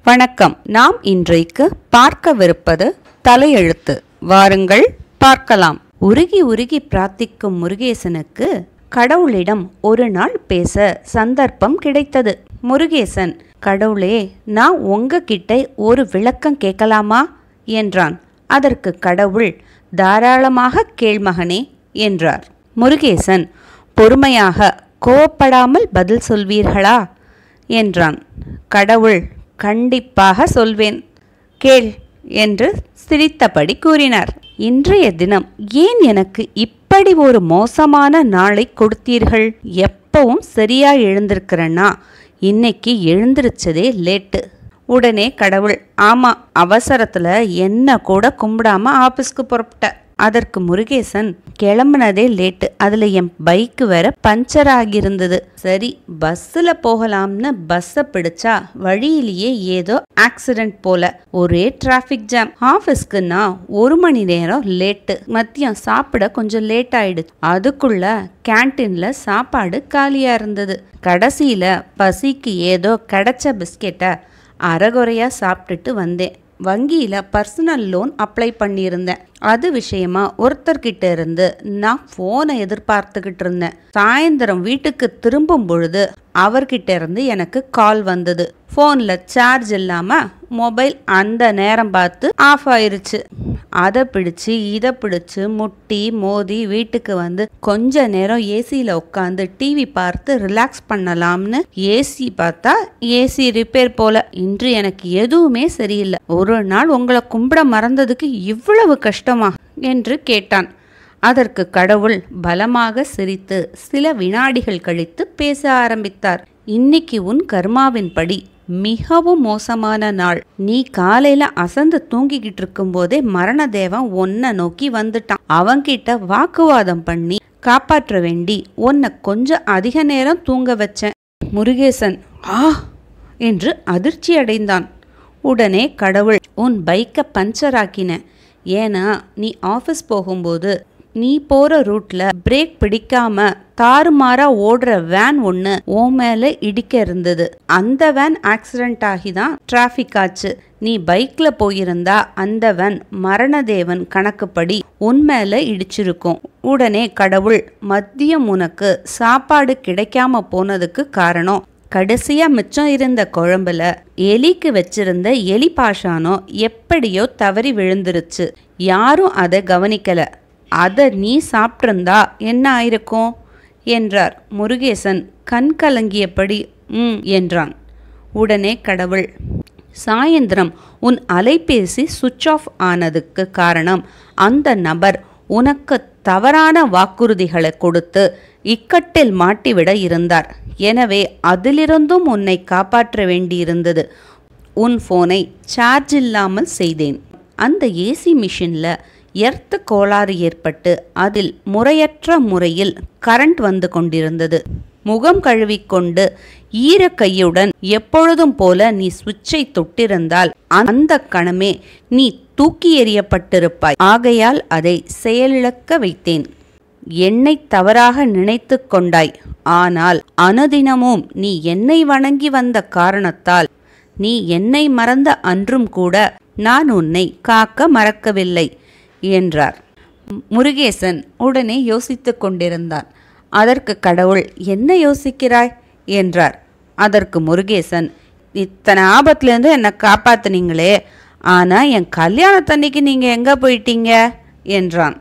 வணக்கம் நாம் இன்றைக்கு பார்க்கவிருப்பது தலையெழுத்து வாருங்கள் பார்க்கலாம் உருகி உருகி பிரார்த்திக்கும் முருகேசனுக்கு கடவுளிடம் ஒரு நாள் பேச சந்தர்ப்பம் கிடைத்தது முருகேசன் கடவுளே நான் உங்ககிட்ட ஒரு விளக்கம் கேட்கலாமா என்றான் அதற்கு கடவுள் தாராளமாக கேள்மகனே என்றார் முருகேசன் பொறுமையாக கோவப்படாமல் பதில் சொல்வீர்களா என்றான் கடவுள் கண்டிப்பாக சொல்வேன் கேள் என்று சிரித்தபடி கூறினார் இன்றைய தினம் ஏன் எனக்கு இப்படி ஒரு மோசமான நாளை கொடுத்தீர்கள் எப்பவும் சரியா எழுந்திருக்கிறேன்னா இன்னைக்கு எழுந்திருச்சதே லேட்டு உடனே கடவுள் ஆமா அவசரத்துல என்ன கூட கும்பிடாம ஆபீஸ்க்கு புறப்பட்ட அதற்கு முருகேசன் கிளம்புனதே லேட்டு அதுல என் பைக்கு வேற பஞ்சர் ஆகியிருந்தது சரி பஸ்ஸில் போகலாம்னு பஸ்ஸை பிடிச்சா வழியிலேயே ஏதோ ஆக்சிடென்ட் போல ஒரே டிராஃபிக் ஜாம் ஆஃபீஸ்க்கு நான் ஒரு மணி நேரம் லேட்டு மதியம் சாப்பிட கொஞ்சம் லேட் ஆயிடுச்சு அதுக்குள்ள கேன்டீன்ல சாப்பாடு காலியா இருந்தது கடைசியில பசிக்கு ஏதோ கிடைச்ச பிஸ்கெட்டை அரைகுறையா சாப்பிட்டுட்டு வந்தேன் வங்கியில பர்சனல் லோன் அப்ளை பண்ணியிருந்தேன் அது விஷயமா ஒருத்தர்கிட்ட இருந்து நான் ஃபோனை எதிர்பார்த்துக்கிட்டு இருந்தேன் சாயந்தரம் வீட்டுக்கு திரும்பும் பொழுது அவர்கிட்ட இருந்து எனக்கு கால் வந்தது ஃபோனில் சார்ஜ் இல்லாமல் மொபைல் அந்த நேரம் பார்த்து ஆஃப் ஆயிருச்சு அதை பிடிச்சு இதை பிடிச்சு முட்டி மோதி வீட்டுக்கு வந்து கொஞ்ச நேரம் ஏசியில் உட்காந்து டிவி பார்த்து ரிலாக்ஸ் பண்ணலாம்னு ஏசி பார்த்தா ஏசி ரிப்பேர் போல இன்று எனக்கு எதுவுமே சரியில்லை ஒரு நாள் உங்களை கும்பிட மறந்ததுக்கு இவ்வளவு கஷ்டமா என்று கேட்டான் அதற்கு கடவுள் பலமாக சிரித்து சில வினாடிகள் கழித்து பேச ஆரம்பித்தார் இன்னைக்கு உன் கர்மாவின்படி மிகவும் மோசமான நாள் நீ காலையில அசந்து தூங்கிக்கிட்டு இருக்கும்போதே மரண தேவன் உன்னை நோக்கி வந்துட்டான் அவன்கிட்ட வாக்குவாதம் பண்ணி காப்பாற்ற வேண்டி உன்னை கொஞ்சம் அதிக நேரம் தூங்க வச்சேன் முருகேசன் ஆ என்று அதிர்ச்சி அடைந்தான் உடனே கடவுள் உன் பைக்கை பஞ்சர் ஆக்கினேன் ஏன்னா நீ ஆஃபீஸ் போகும்போது நீ போற ரூட்ல பிரேக் பிடிக்காம தாறுமாறா ஓடுற வேன் ஒன்று ஓ மேல இடிக்க இருந்தது அந்த வேன் ஆக்சிடென்ட் ஆகி தான் டிராஃபிக் ஆச்சு நீ பைக்ல போயிருந்தா அந்த வேன் மரணதேவன் கணக்குப்படி உன் மேல இடிச்சிருக்கும் உடனே கடவுள் மதியம் உனக்கு சாப்பாடு கிடைக்காம போனதுக்கு காரணம் கடைசியா மிச்சம் இருந்த குழம்புல எலிக்கு வச்சிருந்த எலி பாஷானோ எப்படியோ தவறி விழுந்துருச்சு யாரும் அதை கவனிக்கல அதை நீ சாப்பிட்டிருந்தா என்ன ஆயிருக்கும் என்றார் முருகேசன் கண் கலங்கியபடி ம் என்றான் உடனே கடவுள் சாயந்திரம் உன் அலைபேசி சுவிட்ச் ஆஃப் ஆனதுக்கு காரணம் அந்த நபர் உனக்கு தவறான வாக்குறுதிகளை கொடுத்து இக்கட்டில் மாட்டிவிட இருந்தார் எனவே அதிலிருந்தும் உன்னை காப்பாற்ற வேண்டியிருந்தது உன் ஃபோனை சார்ஜ் இல்லாமல் செய்தேன் அந்த ஏசி மிஷினில் எர்த்த கோளாறு ஏற்பட்டு அதில் முறையற்ற முறையில் கரண்ட் வந்து கொண்டிருந்தது முகம் கழுவிக்கொண்டு ஈர கையுடன் எப்பொழுதும் போல நீ சுவிட்சை தொட்டிருந்தால் அந்த கணமே நீ தூக்கி எறியப்பட்டிருப்பாய் ஆகையால் அதை செயலிழக்க வைத்தேன் என்னை தவறாக நினைத்து கொண்டாய் ஆனால் அனுதினமும் நீ என்னை வணங்கி வந்த காரணத்தால் நீ என்னை மறந்த அன்றும் கூட நான் உன்னை காக்க மறக்கவில்லை என்றார் முருகேசன் உடனே யோசித்துக் கொண்டிருந்தான் அதற்கு கடவுள் என்ன யோசிக்கிறாய் என்றார் அதற்கு முருகேசன் இத்தனை ஆபத்துலேருந்து என்னை காப்பாத்துனீங்களே ஆனால் என் கல்யாணத்தன்னைக்கு நீங்கள் எங்கே போயிட்டீங்க என்றான்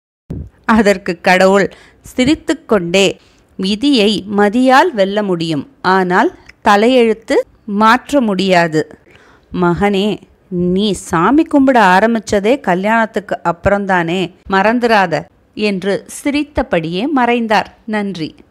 அதற்கு கடவுள் சிரித்துக்கொண்டே விதியை மதியால் வெல்ல முடியும் ஆனால் தலையெழுத்து மாற்ற முடியாது மகனே நீ சாமி கும்பிட ஆரம்பிச்சதே கல்யாணத்துக்கு அப்புறம்தானே மறந்துராத என்று சிரித்தபடியே மறைந்தார் நன்றி